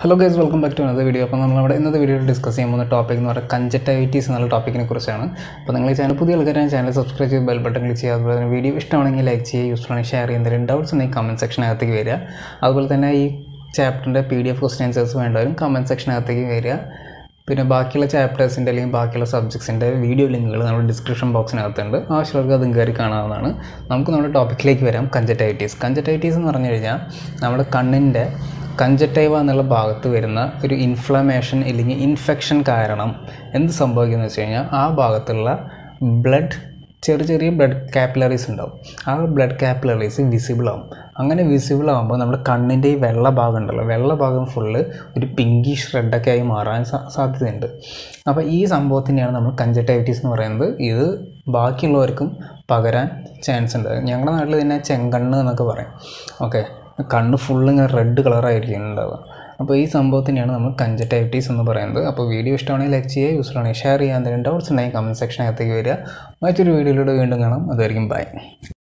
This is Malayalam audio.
hello guys welcome back to another video അപ്പോൾ നമ്മളിവിടെ ഇന്നത്തെ വീഡിയോയിൽ ഡിസ്കസ് ചെയ്യാൻ പോകുന്ന ടോപ്പിക് എന്ന് പറയുന്നത് കഞ്ചറ്റൈറ്റീസ് എന്നുള്ള ടോപ്പിക്കിനെ കുറിച്ചാണ് അപ്പോൾ നിങ്ങൾ ഈ ചാനൽ പുതിയ ആൾക്കാരാണ് ചാനൽ സബ്സ്ക്രൈബ് ചെയ്ത് ബെൽ ബട്ടൺ ക്ലിക്ക് ചെയ്യുക അതുപോലെ തന്നെ വീഡിയോ ഇഷ്ടമാണെങ്കിൽ ലൈക്ക് ചെയ്യുക യൂസ്ഫുൾ ആണെങ്കിൽ ഷെയർ ചെയ്യുക എന്തെങ്കിലും ഡൗട്ട്സ് ഉണ്ടെങ്കിൽ കമൻറ്റ് സെക്ഷനകത്തേക്ക് വരിക അതുപോലെ തന്നെ ഈ ചാപ്റ്ററിൻ്റെ P D F question answers വേണ്ടവരും കമൻറ്റ് സെക്ഷനകത്തേക്ക് വരിക പിന്നെ ബാക്കിയുള്ള ചാപ്റ്റേഴ്സിൻ്റെ അല്ലെങ്കിൽ ബാക്കിയുള്ള സബ്ജക്ട്സിൻ്റെ വീഡിയോ ലിങ്കുകൾ നമ്മുടെ ഡിസ്ക്രിപ്ഷൻ ബോക്സിനകത്തുണ്ട് ആവശ്യമുള്ളവർക്ക് അതും കയറി കാണാവുന്നതാണ് നമുക്ക് നമ്മുടെ ടോപ്പിക്കിലേക്ക് വരാം കഞ്ചറ്റൈറ്റീസ് കഞ്ചറ്റൈറ്റീസ് എന്ന് പറഞ്ഞു കഴിഞ്ഞാൽ നമ്മുടെ കണ്ണിൻ്റെ കഞ്ചറ്റൈവ എന്നുള്ള ഭാഗത്ത് വരുന്ന ഒരു ഇൻഫ്ലമേഷൻ അല്ലെങ്കിൽ ഇൻഫെക്ഷൻ കാരണം എന്ത് സംഭവിക്കുന്നത് വെച്ച് കഴിഞ്ഞാൽ ആ ഭാഗത്തുള്ള ബ്ലഡ് ചെറിയ ചെറിയ ബ്ലഡ് കാപ്പിലറീസ് ഉണ്ടാവും ആ ബ്ലഡ് കാപ്പിലറീസ് വിസിബിൾ ആവും അങ്ങനെ വിസിബിൾ ആകുമ്പോൾ നമ്മുടെ കണ്ണിൻ്റെ ഈ വെള്ള ഭാഗം ഉണ്ടല്ലോ വെള്ള ഭാഗം ഫുള്ള് ഒരു പിങ്കിഷ് റെഡൊക്കെ ആയി മാറാൻ സാ- സാധ്യതയുണ്ട് അപ്പോൾ ഈ സംഭവത്തിനെയാണ് നമ്മൾ കഞ്ചറ്റൈറ്റിസ് എന്ന് പറയുന്നത് ഇത് ബാക്കിയുള്ളവർക്കും പകരാൻ ചാൻസ് ഉണ്ട് ഞങ്ങളുടെ നാട്ടിൽ തന്നെ ചെങ്കണ്ണ് എന്നൊക്കെ പറയും ഓക്കെ കണ്ണ് ഫുള്ള് ഇങ്ങനെ റെഡ് കളറായിരിക്കും ഉണ്ടാവുക അപ്പോൾ ഈ സംഭവത്തിനെയാണ് നമ്മൾ കഞ്ചറ്റൈറ്റീസ് എന്ന് പറയുന്നത് അപ്പോൾ വീഡിയോ ഇഷ്ടമാണെങ്കിൽ ലൈക്ക് ചെയ്യുക യൂസ്ഫുൾ ആണെങ്കിൽ ഷെയർ ചെയ്യുക എന്തെങ്കിലും ഡൗട്ട്സ് ഉണ്ടെങ്കിൽ കമൻറ്റ് സെക്ഷനകത്തേക്ക് വരിക മറ്റൊരു വീഡിയോയിലൂടെ വീണ്ടും കാണാം അതായിരിക്കും ബൈ